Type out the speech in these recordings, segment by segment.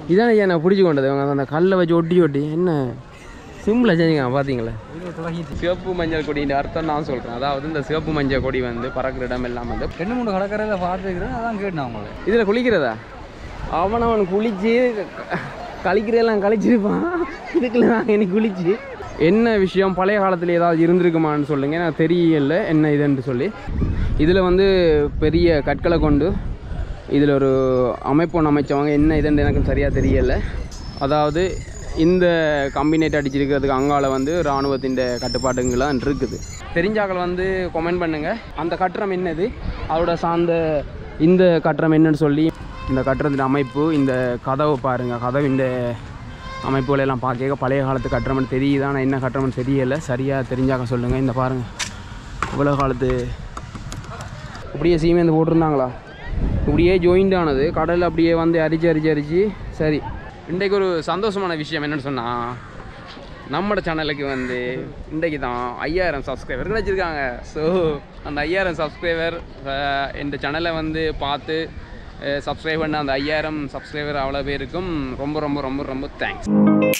இதானே ஐயா நான் பிடிச்சி கொண்டது இவங்க அந்த கல்லை வச்சு ஒட்டி ஒட்டி என்ன சிம்பிளாக செஞ்சுங்க பார்த்தீங்களா சிவப்பு மஞ்சள் கொடின்ற அர்த்தம் நான் சொல்கிறேன் அதாவது இந்த சிவப்பு மஞ்சள் கொடி வந்து பறக்கிற இடம் எல்லாம் வந்து ரெண்டு மூணு கடற்கரையில் பார்த்துருக்கிறேன் அதான் கேட்டேன் அவங்கள இதில் குளிக்கிறதா அவன் அவன் குளிச்சு கழிக்கிறதெல்லாம் கழிச்சிருப்பான் இதுக்குள்ள நான் இன்னைக்கு குளிச்சு என்ன விஷயம் பழைய காலத்தில் ஏதாவது இருந்திருக்குமான்னு சொல்லுங்க எனக்கு தெரியல என்ன இதுன்னு சொல்லி இதில் வந்து பெரிய கற்களை கொண்டு இதில் ஒரு அமைப்பு ஒன்று அமைச்சவங்க என்ன இதுன்னு எனக்கு சரியாக தெரியல அதாவது இந்த கம்பினேட் அடிச்சிருக்கிறதுக்கு அங்கால வந்து இராணுவத்தின் கட்டுப்பாடுங்களாம் இருக்குது தெரிஞ்சாக்கள் வந்து கமெண்ட் பண்ணுங்க அந்த கட்டடம் என்னது அதோட சார்ந்த இந்த கட்டடம் என்னன்னு சொல்லி இந்த கட்டடத்தின் அமைப்பு இந்த கதவு பாருங்க கதவு இந்த அமைப்புகள் எல்லாம் பார்க்க பழைய காலத்து கட்டடம்னு தெரியுது ஆனால் என்ன கட்டடம்னு தெரியல சரியாக தெரிஞ்சாக்க சொல்லுங்கள் இந்த பாருங்க இவ்வளோ காலத்து அப்படியே சீமேந்து போட்டிருந்தாங்களா இப்படியே ஜாயிண்ட் ஆனது கடல் அப்படியே வந்து அரிச்சு அரிச்சு அரிச்சு சரி இன்றைக்கு ஒரு சந்தோஷமான விஷயம் என்னன்னு சொன்னால் நம்மட சேனலுக்கு வந்து இன்றைக்கு தான் ஐயாயிரம் சப்ஸ்கிரைபர் கிடச்சிருக்காங்க ஸோ அந்த ஐயாயிரம் சப்ஸ்கிரைபர் இந்த சேனலை வந்து பார்த்து சப்ஸ்கிரைப் பண்ண அந்த ஐயாயிரம் சப்ஸ்கிரைபர் அவ்வளோ பேருக்கும் ரொம்ப ரொம்ப ரொம்ப ரொம்ப தேங்க்ஸ்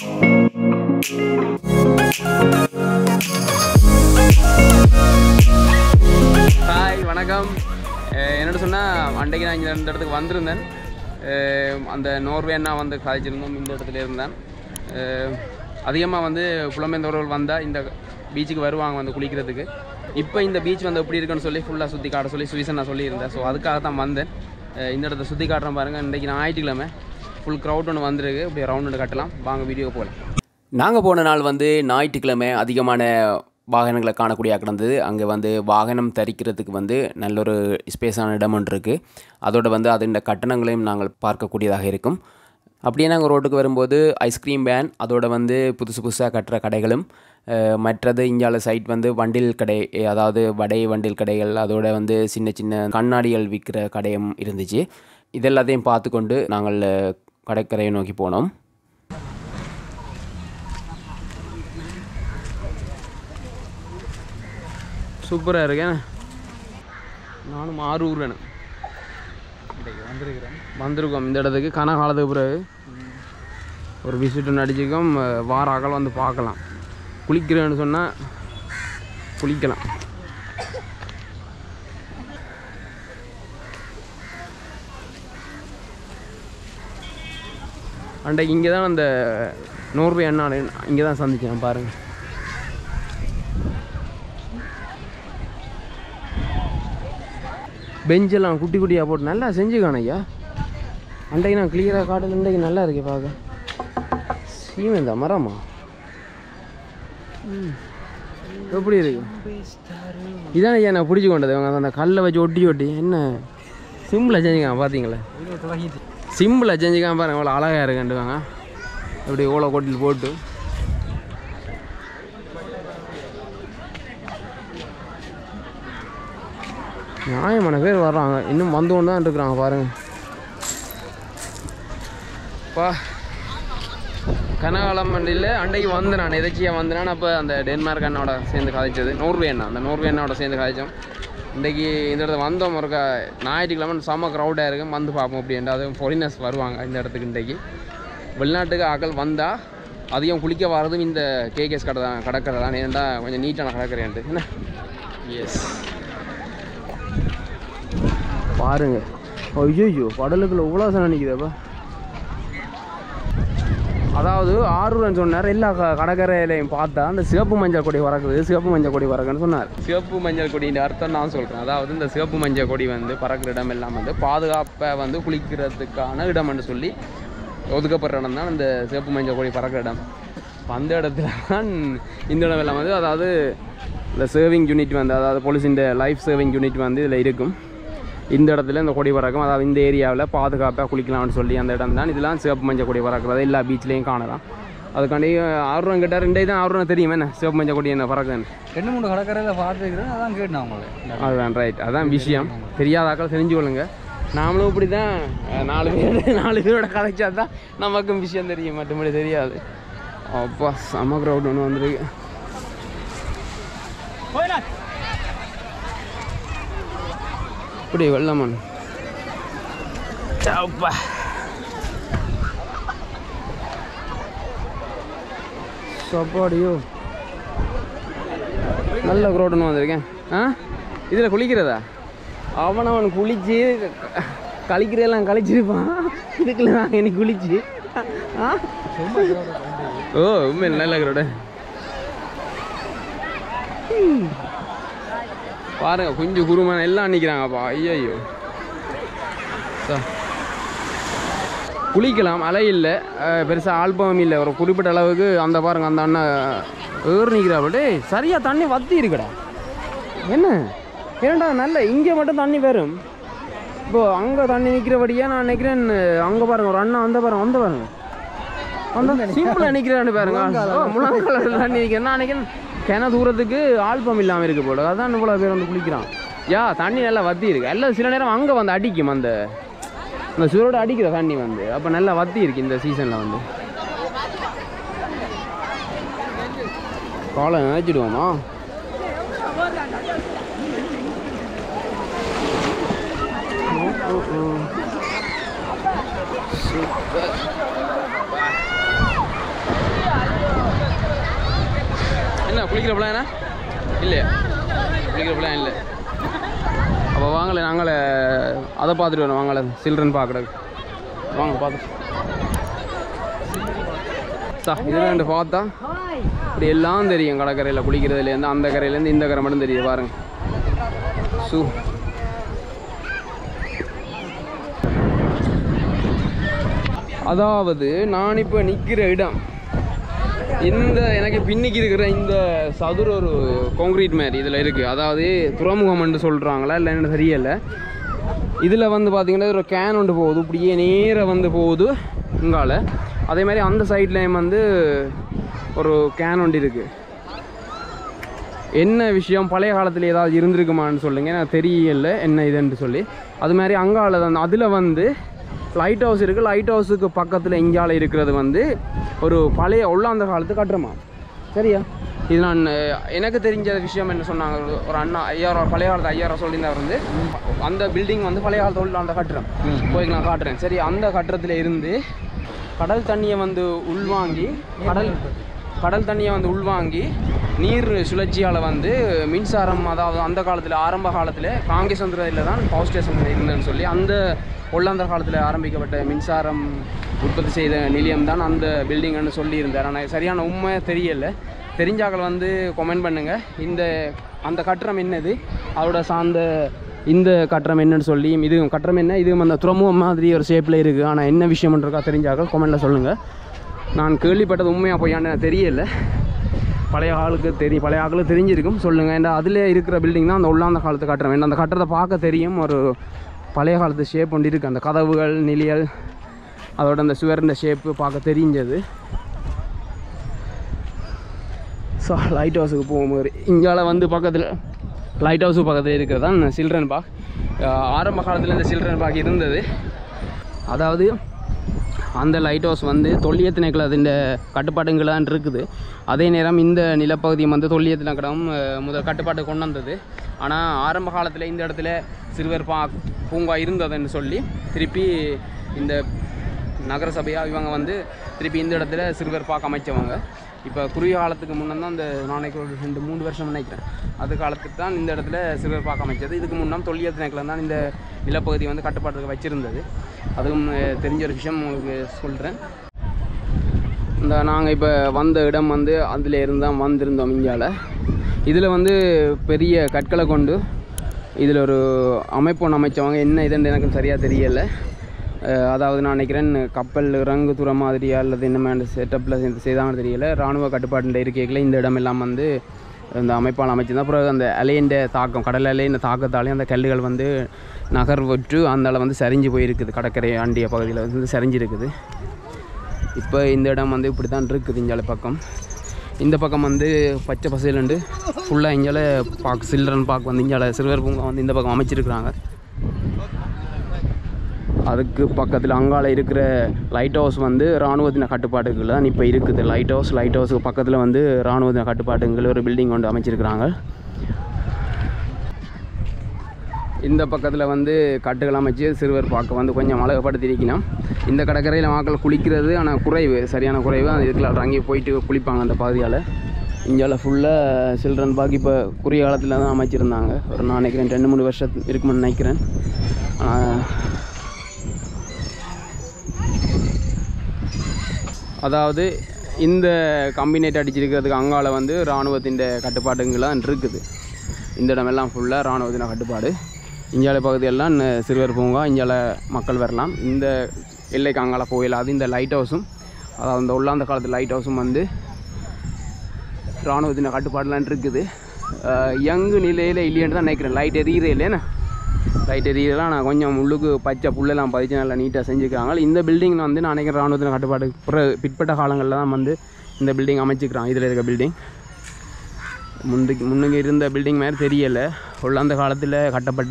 ஹாய் வணக்கம் அஹ் என்னோட சொன்னால் அன்றைக்கு நான் இந்த இந்த இடத்துக்கு வந்திருந்தேன் அஹ் அந்த நோர்வேன்னா வந்து கதைச்சிருந்தோம் இந்த இடத்துல இருந்தேன் அதிகமாக வந்து புலம்பெயர்ந்தவர்கள் வந்தால் இந்த பீச்சுக்கு வருவாங்க வந்து குளிக்கிறதுக்கு இப்போ இந்த பீச் வந்து எப்படி இருக்குன்னு சொல்லி ஃபுல்லாக சுற்றி காட்ட சொல்லி சுவிசன் நான் சொல்லியிருந்தேன் ஸோ அதுக்காக தான் வந்தேன் அஹ் இந்த இடத்த சுற்றி காட்டுறேன் பாருங்கள் இன்றைக்கி ஞாயிற்றுக்கிழமை ஃபுல் க்ரௌட் ஒன்று வந்திருக்கு அப்படியே ரவுண்ட் ஒன்று கட்டலாம் வாங்க வீடியோ போகலாம் நாங்கள் போன நாள் வந்து ஞாயிற்றுக்கிழமை அதிகமான வாகனங்களை காணக்கூடிய கிடந்தது அங்கே வந்து வாகனம் தரிக்கிறதுக்கு வந்து நல்ல ஒரு ஸ்பேஸான இடம் ஒன்று இருக்குது அதோட வந்து அதன் கட்டணங்களையும் நாங்கள் பார்க்கக்கூடியதாக இருக்கும் அப்படியே நாங்கள் ரோட்டுக்கு வரும்போது ஐஸ்கிரீம் வேன் அதோட வந்து புதுசு புதுசாக கட்டுற கடைகளும் அஹ், மற்றது இந்தியாவில் சைட் வந்து வண்டில் கடை அதாவது வடை வண்டில் கடைகள் அதோட வந்து சின்ன சின்ன கண்ணாடிகள் விற்கிற கடையும் இருந்துச்சு இதெல்லாத்தையும் பார்த்து கொண்டு நாங்கள் கடற்கரையை நோக்கி போனோம் சூப்பராக இருக்கேன் நானும் ஆரூர் வேணும் இன்றைக்கு வந்திருக்கிறேன் வந்திருக்கோம் இந்த இடத்துக்கு கன காலத்துக்கு பிறகு ஒரு விசிட் ஒன்று அடிச்சிருக்கோம் அஹ் வார அகல் வந்து பார்க்கலாம் குளிக்கிறேன்னு சொன்னால் குளிக்கலாம் அன்றைக்கு இங்கே தான் அந்த நோர்வே அண்ணா இங்கே தான் சந்திச்சேன் பாருங்கள் பெஞ்செல்லாம் குட்டி குட்டியாக போட்டு நல்லா செஞ்சுக்கான ஐயா அன்றைக்கு நான் கிளியராக காட்டில் இன்றைக்கு நல்லா இருக்கே பார்க்க சீமெந்தா மரமா ம். எப்படி இருக்கு இதானே ஐயா நான் பிடிச்சி கொண்டது அவங்க அந்த கல்லை வச்சு ஒட்டி ஒட்டி என்ன சிம்பிளாக செஞ்சுக்கான் பார்த்தீங்களா இருபது தொள்ளாயிரத்தி சிம்பிளாக செஞ்சுக்காம பாருங்க அவ்வளோ அழகாக இருக்குண்டுவாங்க இப்படி ஓலை கொட்டில் போட்டு நியாயமான பேர் வர்றாங்க இன்னும் வந்து கொண்டு தான் இருக்கிறாங்க பாருங்க பா கனகாலம் வண்டியில் அன்றைக்கு வந்தேன் நான் எதாச்சியாக வந்தேன் அப்போ அந்த டென்மார்க் அண்ணாவோட சேர்ந்து கதைச்சது நோர்வே அண்ணா அந்த நோர்வே அண்ணாவோட சேர்ந்து கதைச்சோம் இன்றைக்கி இந்த இடத்துல வந்தோம் ஒருக்கா ஞாயிற்றுக்கிழமை செம்ம க்ரௌடாக இருக்கும் வந்து பார்ப்போம் அப்படின்ட்டு அது ஃபாரினர்ஸ் வருவாங்க இந்த இடத்துக்கு இன்றைக்கி வெளிநாட்டுக்கு ஆக்கள் வந்தால் அதிகம் குளிக்க வர்றதும் இந்த கேகேஎஸ் கடை தான் கடற்கரை தான் ஏன்டா கொஞ்சம் நீட்டான கடற்கரையான்ட்டு என்ன எஸ் பாருங்க ஐயோ கடலுக்குள்ள உலாசம் நிற்குதப்பா அதாவது ஆரூரன் சொன்னார் எல்லா க- கடற்கரையிலையும் பார்த்தா அந்த சிவப்பு மஞ்சள் கொடி பறக்குது சிவப்பு மஞ்சள் கொடி பறக்குன்னு சொன்னார் சிவப்பு மஞ்சள் கொடின்ற அர்த்தம் நான் சொல்கிறேன் அதாவது இந்த சிவப்பு மஞ்சள் கொடி வந்து பறக்கிற இடம் எல்லாம் வந்து பாதுகாப்பை வந்து குளிக்கிறதுக்கான இடம்னு சொல்லி ஒதுக்கப்படுற இடம் தான் இந்த சிவப்பு மஞ்சள் கொடி பறக்கிற இடம் அப்ப அந்த இடத்துல தான் இந்த இடம் எல்லாம் வந்து அதாவது இந்த சேவிங் யூனிட் வந்து அதாவது போலீஸின் லைஃப் சேவிங் யூனிட் வந்து இதில் இருக்கும் இந்த இடத்துல இந்த கொடி பறக்கும் அதாவது இந்த ஏரியாவில் பாதுகாப்பாக குளிக்கலாம்னு சொல்லி அந்த இடம் தான் இதெல்லாம் சிவப்பு மஞ்சள் கொடி பறக்கிறது எல்லா பீச்லேயும் காணலாம் அதுக்காண்டி ஆர்வம் கிட்ட ரெண்டே தான் ஆர்வம் தெரியும் என்ன சிவப்பு மஞ்சள் கொடி என்ன பறக்குதுன்னு ரெண்டு மூணு கடற்கரையில் பார்த்துருக்கிறேன் அதான் கேட்டேன் அவங்கள அதுதான் ரைட் அதான் விஷயம் தெரியாத ஆக்கள் தெரிஞ்சு கொள்ளுங்க நாமளும் இப்படி தான் நாலு பேர் நாலு பேரோட கதைச்சா தான் நமக்கும் விஷயம் தெரியும் மற்றபடி தெரியாது அப்பா செம க்ரௌட் ஒன்று வந்திருக்கு இப்படி வெள்ளமன் அப்பா சாப்பாடியோ நல்ல குரோட்டன் வந்திருக்கேன் ஆ இதில் குளிக்கிறதா அவன் அவன் குளிச்சு க- கழிக்கிறதெல்லாம் கழிச்சிருப்பான் இதுக்குள்ள நான் எனக்கு குளிச்சு ஆ ஓ உண்மை நல்ல குரோட பாருங்க கொஞ்சம் குருமன் எல்லாம் நிற்கிறாங்கப்பா ஐயோ ஐயோ குளிக்கலாம் அலை இல்லை பெருசாக ஆல்பம் இல்லை ஒரு குறிப்பிட்ட அளவுக்கு அந்த பாருங்க அந்த அண்ணன் ஏறு நிற்கிறாப்புல டேய் சரியாக தண்ணி வத்தி இருக்குடா என்ன ஏன்டா நல்ல இங்கே மட்டும் தண்ணி வரும் இப்போ அங்கே தண்ணி நிற்கிறபடியா நான் நினைக்கிறேன் அங்கே பாருங்க ஒரு அண்ணா அந்த பாருங்க அந்த பாருங்க அந்த சிம்பிளாக நிற்கிறான்னு பாருங்க ஓ முழங்கால தண்ணி நிற்கிறேன் நான் நினைக்கிறேன் கிண தூரத்துக்கு ஆல்பம் இல்லாமல் இருக்கு போல அதான் இவ்வளோ பேர் வந்து குளிக்கிறான் யா தண்ணி நல்லா வத்தி இருக்கு எல்லாம் சில நேரம் அங்கே வந்து அடிக்கும் அந்த அந்த சுரோட அடிக்கிற தண்ணி வந்து அப்போ நல்லா வத்தி இருக்கு இந்த சீசனில் வந்து காலை நினைச்சிடுவோமா சூப்பர் என்ன குளிக்கிற பிள்ளை என்ன இல்லையா குளிக்கிற பிள்ளை இல்லை அப்போ வாங்கலை நாங்களே அதை பார்த்துட்டு வரோம் வாங்கலை சில்ட்ரன் பார்க்குறதுக்கு வாங்க பார்த்து சா இது ரெண்டு பார்த்தா இப்படி எல்லாம் தெரியும் கடற்கரையில் குளிக்கிறதுலேருந்து அந்த கரையிலேருந்து இந்த கரை மட்டும் தெரியுது பாருங்க சூ அதாவது நான் இப்போ நிற்கிற இடம் இந்த எனக்கு பின்னிக்கு இருக்கிற இந்த சதுர ஒரு கான்கிரீட் மாதிரி இதில் இருக்குது அதாவது துறைமுகம்னு சொல்கிறாங்களா இல்லை என்ன தெரியல இதில் வந்து பார்த்தீங்கன்னா ஒரு கேன் ஒன்று போகுது இப்படியே நேராக வந்து போகுது இங்கால அதே மாதிரி அந்த சைட்லேயும் வந்து ஒரு கேன் ஒன்று இருக்குது என்ன விஷயம் பழைய காலத்தில் ஏதாவது இருந்திருக்குமான்னு சொல்லுங்கள் எனக்கு தெரியல என்ன இதுன்னு சொல்லி அது மாதிரி அங்கால தான் அதில் வந்து லைட் ஹவுஸ் இருக்குது லைட் ஹவுஸுக்கு பக்கத்தில் இங்கால இருக்கிறது வந்து ஒரு பழைய உள்ளாந்த காலத்து கட்டுறமா சரியா இது நான் அஹ், எனக்கு தெரிஞ்ச விஷயம் என்ன சொன்னாங்க ஒரு- ஒரு அண்ணா ஐயாயிரம் பழைய காலத்து ஐயாயிரம் சொல்லியிருந்தவர் வந்து அந்த பில்டிங் வந்து பழைய காலத்து உள்ளாந்த கட்டுறோம் போய் நான் காட்டுறேன் சரி அந்த கட்டுறதுல இருந்து கடல் தண்ணியை வந்து உள்வாங்கி கடல் கடல் தண்ணியை வந்து உள்வாங்கி நீர் சுழற்சியால் வந்து மின்சாரம் அதாவது அந்த காலத்தில் ஆரம்ப காலத்தில் காங்கேசந்திரத்தில் தான் பவர் ஸ்டேஷன் இருந்ததுன்னு சொல்லி அந்த ஒல்லாந்தர் காலத்தில் ஆரம்பிக்கப்பட்ட மின்சாரம் உற்பத்தி செய்த நிலையம் தான் அந்த பில்டிங்னு சொல்லியிருந்தார் ஆனால் சரியான உண்மை தெரியல தெரிஞ்சாக்கள் வந்து கமெண்ட் பண்ணுங்கள் இந்த அந்த கட்டடம் என்னது அதோட சார்ந்த இந்த கட்டடம் என்னன்னு சொல்லி இது கட்டடம் என்ன இது அந்த துறைமுகம் மாதிரி ஒரு ஷேப்பில் இருக்குது ஆனால் என்ன விஷயம்ன்றக்கா தெரிஞ்சாக்கள் கமெண்ட்டில் சொல்லுங்கள் நான் கேள்விப்பட்டது உண்மையாக பொய்யான்னு எனக்கு தெரியல பழைய ஆளுக்கு தெரியும் பழைய ஆளுக்கு தெரிஞ்சிருக்கும் சொல்லுங்கள் ஏன்னா அதில் இருக்கிற பில்டிங் தான் அந்த உள்ளாந்த காலத்து கட்டுறோம் ஏன்னா அந்த கட்டடத்தை பார்க்க தெரியும் ஒரு பழைய காலத்து ஷேப் ஒன்று இருக்குது அந்த கதவுகள் நிலியல் அதோட அந்த சுவரின் ஷேப்பு பார்க்க தெரிஞ்சது ஸோ லைட் ஹவுஸுக்கு போகும்போது இங்கால வந்து பக்கத்தில் லைட் ஹவுஸுக்கு பக்கத்தில் இருக்கிறது தான் சில்ட்ரன் பார்க் ஆரம்ப காலத்தில் இந்த சில்ட்ரன் பார்க் இருந்தது அதாவது அந்த லைட் ஹவுஸ் வந்து தொல்லிய திணைக்களத்தின் கட்டுப்பாடுங்களான் இருக்குது அதே நேரம் இந்த நிலப்பகுதியும் வந்து தொல்லிய திணைக்களம் அஹ், முதல் கட்டுப்பாட்டு கொண்டு வந்தது ஆனால் ஆரம்ப காலத்தில் இந்த இடத்துல சிறுவர் பா பூங்கா இருந்ததுன்னு சொல்லி திருப்பி இந்த நகரசபையாக இவங்க வந்து திருப்பி இந்த இடத்துல சிறுவர் பார்க்க அமைச்சவங்க இப்போ குறுகிய காலத்துக்கு முன்னே தான் இந்த நாளைக்கு ஒரு ரெண்டு மூணு வருஷம் நினைக்கிறேன் அது காலத்துக்கு தான் இந்த இடத்துல சிறுவர் பார்க்க அமைச்சது இதுக்கு முன்னம் தொல்லியல் திணைக்களம் தான் இந்த நிலப்பகுதி வந்து கட்டுப்பாட்டுக்கு வச்சிருந்தது அதுவும் அஹ், தெரிஞ்ச ஒரு விஷயம் உங்களுக்கு சொல்கிறேன் இந்த நாங்கள் இப்போ வந்த இடம் வந்து அதில் இருந்து தான் வந்திருந்தோம் இந்தியாவில் இதில் வந்து பெரிய கற்களை கொண்டு இதில் ஒரு அமைப்பு ஒன்று அமைச்சவங்க என்ன இதுன்னு எனக்கு சரியாக தெரியலை அஹ் அதாவது நான் நினைக்கிறேன் கப்பல் இறங்கு துறை மாதிரியா அல்லது என்ன மாதிரி செட்டப்பில் செய்தாங்கன்னு தெரியல இராணுவ கட்டுப்பாட்டு இருக்கைகளில் இந்த இடம் எல்லாம் வந்து இந்த அமைப்பால் அமைச்சிருந்தா அப்புறம் அந்த அலையின் தாக்கம் கடல் அலையின் தாக்கத்தாலே அந்த கல்லுகள் வந்து நகர்வற்று அந்த அளவு வந்து சரிஞ்சு போயிருக்குது கடற்கரை ஆண்டிய பகுதியில் வந்து சரிஞ்சிருக்குது இப்போ இந்த இடம் வந்து இப்படி தான் இருக்குது இஞ்சால பக்கம் இந்த பக்கம் வந்து பச்சை பசேலுண்டு ஃபுல்லாக இஞ்சால பார்க் சில்ட்ரன் பார்க் வந்து இஞ்சால சிறுவர் பூங்கா வந்து இந்த பக்கம் அமைச்சிருக்கிறாங்க அதுக்கு பக்கத்தில் அங்கால இருக்கிற லைட் ஹவுஸ் வந்து இராணுவத்தின கட்டுப்பாட்டுக்குள்ள தான் இப்போ இருக்குது லைட் ஹவுஸ் லைட் ஹவுஸுக்கு பக்கத்தில் வந்து இராணுவத்தின கட்டுப்பாட்டுங்கள் ஒரு பில்டிங் கொண்டு அமைச்சிருக்கிறாங்க இந்த பக்கத்தில் வந்து கட்டுகள் அமைச்சு சிறுவர் பார்க்க வந்து கொஞ்சம் அழகுபடுத்தியிருக்கணும் இந்த கடற்கரையில் மக்கள் குளிக்கிறது ஆனால் குறைவு சரியான குறைவு அது இதுக்குள்ள இறங்கி போயிட்டு குளிப்பாங்க அந்த பாதியால் இந்தியாவில் ஃபுல்லாக சில்ட்ரன் பார்க் இப்போ குறுகிய காலத்தில் தான் அமைச்சிருந்தாங்க ஒரு நான் நினைக்கிறேன் ரெண்டு மூணு வருஷம் இருக்குமென்னு நினைக்கிறேன் ஆனால் அதாவது இந்த கம்பினேட் அடிச்சிருக்கிறதுக்கு அங்கால வந்து இராணுவத்தின் கட்டுப்பாடுங்களாம் இருக்குது இந்த இடமெல்லாம் ஃபுல்லாக இராணுவத்தின் கட்டுப்பாடு இந்தியாவில் பகுதியெல்லாம் ந- சிறுவர் பூங்கா இந்தியாவில் மக்கள் வரலாம் இந்த எல்லைக்கு அங்கால போயிடாது இந்த லைட் ஹவுஸும் அதாவது இந்த உள்ளாந்த காலத்து லைட் ஹவுஸும் வந்து இராணுவத்தின் கட்டுப்பாடுலாம் இருக்குது யங்கு நிலையில் இல்லையேன்னு தான் நினைக்கிறேன் லைட் எரியிறே இல்லைண்ணே லைட் எரியலாம் நான் கொஞ்சம் உள்ளுக்கு பச்சை புல்லெல்லாம் பதிச்சு நல்லா நீட்டாக செஞ்சுக்கிறாங்க இந்த பில்டிங் வந்து நான் நினைக்கிறேன் ராணுவத்தின் கட்டுப்பாடு பிற பிற்பட்ட காலங்களில் தான் வந்து இந்த பில்டிங் அமைச்சிக்கிறான் இதில் இருக்க பில்டிங் முந்துக்கு முன்னுக்கு இருந்த பில்டிங் மாதிரி தெரியலை உள்ள அந்த காலத்தில் கட்டப்பட்ட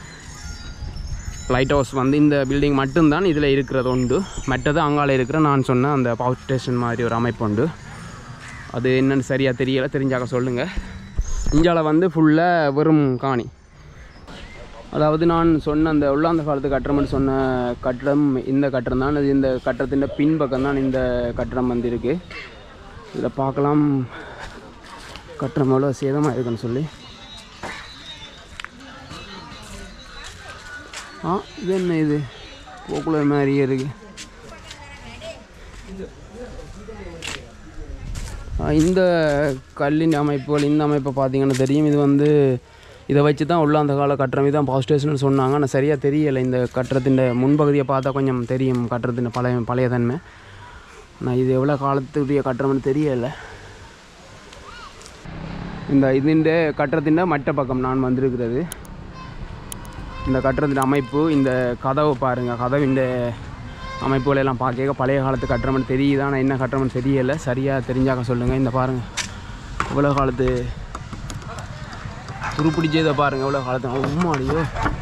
லைட் ஹவுஸ் வந்து இந்த பில்டிங் மட்டும்தான் இதில் இருக்கிறது உண்டு மற்றது அங்கால இருக்கிற நான் சொன்ன அந்த பவர் ஸ்டேஷன் மாதிரி ஒரு அமைப்பு உண்டு அது என்னன்னு சரியாக தெரியலை தெரிஞ்சாக்க சொல்லுங்கள் இந்தியாவில் வந்து ஃபுல்லாக வெறும் காணி அதாவது நான் சொன்ன அந்த உள்ளாந்த காலத்து கட்டடம்னு சொன்ன கட்டடம் இந்த கட்டடம் தான் அது இந்த கட்டடத்தின் பின்பக்கம் தான் இந்த கட்டடம் வந்து இருக்கு இதில் பார்க்கலாம் கட்டடம் எவ்வளோ சேதமாக இருக்குன்னு சொல்லி ஆ இது என்ன இது போக்குலர் மாதிரியே இருக்கு ஆ, இந்த கல்லின் அமைப்புகள் இந்த அமைப்பை பார்த்தீங்கன்னா தெரியும் இது வந்து இதை வச்சு தான் உள்ள அந்த கால கட்டுறம் இதுதான் பவர் ஸ்டேஷன் சொன்னாங்க ஆனால் சரியாக தெரியலை இந்த கட்டுறத்தின் முன்பகுதியை பார்த்தா கொஞ்சம் தெரியும் கட்டுறத்தின் பழைய பழைய தன்மை நான் இது எவ்வளோ காலத்துடைய கட்டுறம்னு தெரியலை இந்த ഇതിൻ്റെ கட்டடத்திൻ്റെ மற்ற பக்கம் நான் வந்திருக்கிறது இந்த கட்டடத்தின் அமைப்பு இந்த கதவு பாருங்கள் கதவிൻ്റെ அமைப்புகள் எல்லாம் பார்க்க பழைய காலத்து கட்டடம்னு தெரியுது ஆனால் என்ன கட்டடம்னு தெரியலை சரியாக தெரிஞ்சாக்க சொல்லுங்கள் இந்த பாருங்கள் இவ்வளோ காலத்து துருப்பிடிச்சதை பாருங்கள் இவ்வளோ காலத்து உம்மாடியோ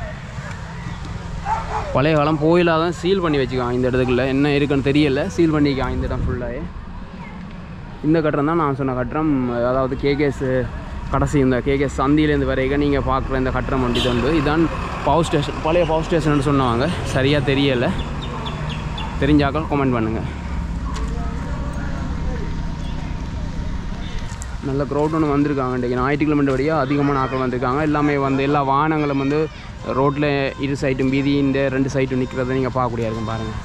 பழைய காலம் கோயிலாக தான் சீல் பண்ணி வச்சுக்கான் இந்த இடத்துக்குள்ள என்ன இருக்குன்னு தெரியல சீல் பண்ணிக்கான் இந்த இடம் ஃபுல்லாகவே இந்த கட்டடம் தான் நான் சொன்ன கட்டடம் அதாவது கேகேஎஸ் கடைசி இந்த கேகேஎஸ் சந்தியிலேருந்து வரைக்கும் நீங்கள் பார்க்குற இந்த கட்டடம் ஒன்று இது உண்டு இதுதான் பவர் ஸ்டேஷன் பழைய பவர் ஸ்டேஷன் சொன்னாங்க சரியாக தெரியலை தெரிஞ்சாக்கள் கமெண்ட் பண்ணுங்கள் நல்ல க்ரௌட் ஒன்று வந்திருக்காங்க இன்றைக்கி ஞாயிற்றுக்கிழமை வழியாக அதிகமான ஆட்கள் வந்திருக்காங்க எல்லாமே வந்து எல்லா வாகனங்களும் வந்து ரோட்டில் இரு சைட்டும் வீதியின் ரெண்டு சைட்டும் நிற்கிறத நீங்கள் பார்க்கக்கூடிய இருக்கும் பாருங்கள்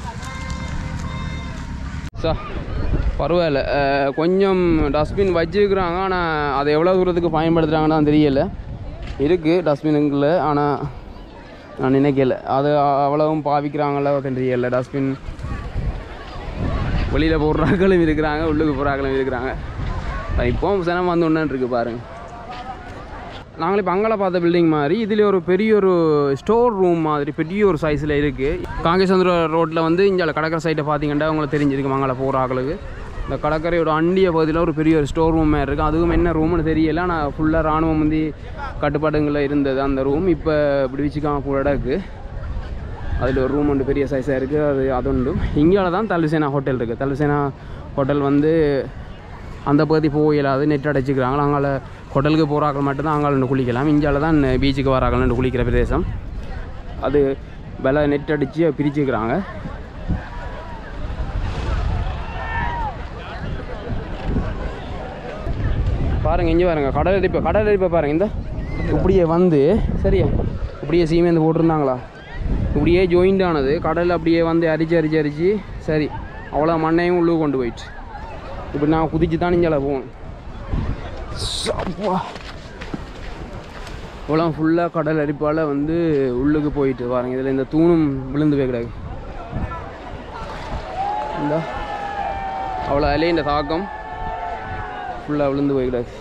சார் பரவாயில்ல அஹ், கொஞ்சம் டஸ்ட்பின் வச்சுருக்குறாங்க ஆனால் அதை எவ்வளோ தூரத்துக்கு பயன்படுத்துகிறாங்கன்னு தான் தெரியல இருக்குது டஸ்ட்பினுக்குள்ள ஆனால் நான் நினைக்கல அது அவ்வளவும் பாவிக்கிறாங்களோ தெரியல டஸ்ட்பின் வெளியில் போடுறாங்களும் இருக்கிறாங்க உள்ளுக்கு போகிறாங்களும் இருக்கிறாங்க இப்போ சினம் வந்து ஒன்று இருக்குது பாருங்கள் நாங்கள் இப்போ அங்கே பார்த்த பில்டிங் மாதிரி இதில் ஒரு பெரிய ஒரு ஸ்டோர் ரூம் மாதிரி பெரிய ஒரு சைஸில் இருக்குது காங்கேசந்திர ரோட்டில் வந்து இங்கே கடற்கரை சைட்டை பார்த்தீங்கன்னா உங்களுக்கு தெரிஞ்சிருக்கு மங்கள போகிற ஆக்களுக்கு இந்த கடற்கரையோட அண்டிய பகுதியில் ஒரு பெரிய ஒரு ஸ்டோர் ரூம் மாதிரி இருக்குது அதுவும் என்ன ரூம்னு தெரியல ஆனால் ஃபுல்லாக ராணுவம் வந்து கட்டுப்பாடுங்களில் இருந்தது அந்த ரூம் இப்போ இப்படி வச்சுக்காம கூட இருக்குது அதில் ஒரு ரூம் ஒன்று பெரிய சைஸாக இருக்குது அது அது உண்டு இங்கால தான் தலுசேனா ஹோட்டல் இருக்குது தலுசேனா ஹோட்டல் வந்து அந்த பகுதி போயிடாது நெட் அடைச்சிக்கிறாங்க அங்கால ஹோட்டலுக்கு போகிறாக்கள் மட்டும்தான் அங்கால நின்று குளிக்கலாம் இந்தியாவில் தான் பீச்சுக்கு வராக்கள் நின்று குளிக்கிற பிரதேசம் அது விலை நெட் அடித்து பிரிச்சுக்கிறாங்க பாருங்க இங்கே பாருங்க கடல் அரிப்பை கடல் அரிப்பை பாருங்க இந்த இப்படியே வந்து சரியா இப்படியே சீமேந்து போட்டிருந்தாங்களா இப்படியே ஜாயிண்ட் ஆனது கடல் அப்படியே வந்து அரிச்சு அரிச்சு அரிச்சு சரி அவ்வளோ மண்ணையும் உள்ளுக்கு கொண்டு போயிடுச்சு இப்படி நான் குதிச்சு தான் இங்கே போகணும் சப்பா இவ்வளோ ஃபுல்லாக கடல் அரிப்பால் வந்து உள்ளுக்கு போயிட்டு பாருங்க இதில் இந்த தூணும் விழுந்து போய் கிடக்கு இந்த அவ்வளோ அலைய இந்த தாக்கம் ஃபுல்லாக விழுந்து போய் கிடக்கு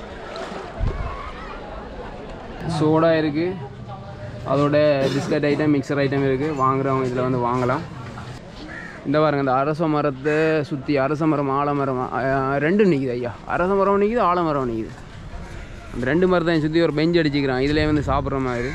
சோடா இருக்குது அதோட பிஸ்கட் ஐட்டம் மிக்சர் ஐட்டம் இருக்குது வாங்குறவங்க இதில் வந்து வாங்கலாம் இந்த பாருங்க இந்த அரச மரத்தை சுற்றி அரச மரம் ஆலமரம் அஹ், ரெண்டும் நிற்குது ஐயா அரச மரம் நிற்குது ஆலமரம் நிற்குது அந்த ரெண்டு மரத்தையும் சுற்றி ஒரு பெஞ்ச் அடிச்சுக்கிறான் இதிலே வந்து சாப்பிட்ற மாதிரி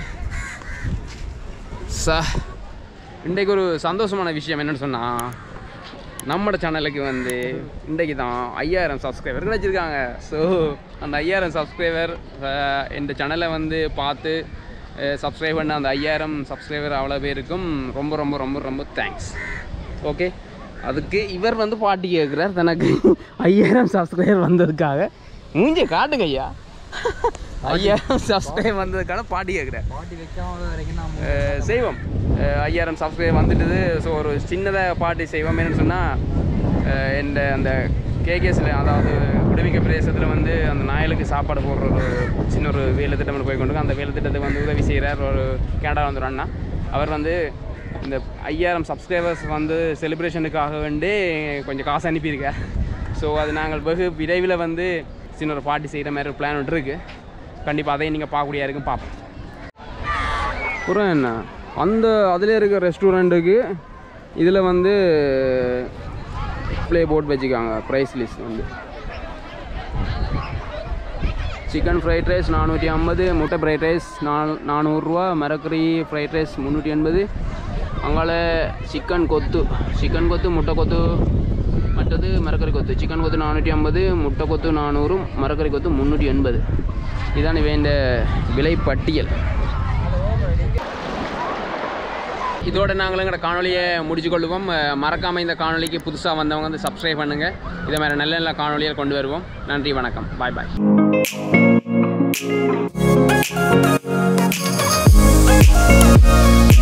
ச இன்றைக்கு ஒரு சந்தோஷமான விஷயம் என்னன்னு சொன்னால் நம்மட சேனலுக்கு வந்து இன்றைக்கு தான் ஐயாயிரம் சப்ஸ்கிரைபர் கிடச்சிருக்காங்க ஸோ அந்த ஐயாயிரம் சப்ஸ்கிரைபர் இந்த சேனலை வந்து பார்த்து சப்ஸ்கிரைப் பண்ண அந்த ஐயாயிரம் சப்ஸ்கிரைபர் அவ்வளோ பேருக்கும் ரொம்ப ரொம்ப ரொம்ப ரொம்ப தேங்க்ஸ் ஓகே அதுக்கு இவர் வந்து பாட்டி கேட்குறார் தனக்கு ஐயாயிரம் சப்ஸ்கிரைபர் வந்ததுக்காக மூஞ்ச காட்டுங்க ஐயா ஐயாயிரம் சப்ஸ்கிரைப் வந்ததுக்கான பாட்டி கேட்குறார் பாட்டி வைக்காம வரைக்கும் நான் அஹ் செய்வோம் அஹ் ஐயாயிரம் சப்ஸ்கிரைப் வந்துட்டுது ஸோ ஒரு சின்னதாக பார்ட்டி செய்வோம் என்னன்னு சொன்னால் இந்த அந்த கேகேஸில் அதாவது விடுவிக்க பிரதேசத்தில் வந்து அந்த நாயலுக்கு சாப்பாடு போடுற ஒரு சின்ன ஒரு வேலை திட்டம் ஒன்று போய் கொண்டு அந்த வேலை திட்டத்துக்கு வந்து உதவி செய்கிறார் ஒரு கேனடா வந்து ஒரு அண்ணா அவர் வந்து இந்த ஐயாயிரம் சப்ஸ்கிரைபர்ஸ் வந்து செலிப்ரேஷனுக்காக வேண்டி கொஞ்சம் காசு அனுப்பியிருக்கார் ஸோ அது நாங்கள் வெகு விரைவில் வந்து சின்ன ஒரு பார்ட்டி செய்கிற மாதிரி ஒரு பிளான் ஒன்று இருக்குது கண்டிப்பாக அதையும் நீங்கள் பார்க்கக்கூடியா இருக்கும் பார்ப்போம் அப்புறம் என்ன அந்த அதில் இருக்க ரெஸ்டாரண்ட்டுக்கு இதில் வந்து ப்ளே போர்ட் வச்சுக்காங்க ப்ரைஸ் லிஸ்ட் வந்து சிக்கன் ஃப்ரைட் ரைஸ் நானூற்றி ஐம்பது முட்டை ஃப்ரைட் ரைஸ் நான் நானூறுரூவா மரக்கறி ஃப்ரைட் ரைஸ் முந்நூற்றி எண்பது அங்கால சிக்கன் கொத்து சிக்கன் கொத்து முட்டை கொத்து மற்றது மரக்கறி கொத்து சிக்கன் கொத்து நானூற்றி ஐம்பது முட்டை கொத்து நானூறு மரக்கறி கொத்து முந்நூற்றி எண்பது இதான் வேண்ட விலை பட்டியல் இதோட நாங்கள் எங்களோட காணொலியை முடிச்சு கொள்வோம் அஹ் மறக்காம இந்த காணொலிக்கு புதுசாக வந்தவங்க வந்து சப்ஸ்கிரைப் பண்ணுங்கள் இதை மாதிரி நல்ல நல்ல காணொலியை கொண்டு வருவோம் நன்றி வணக்கம் பாய் பாய்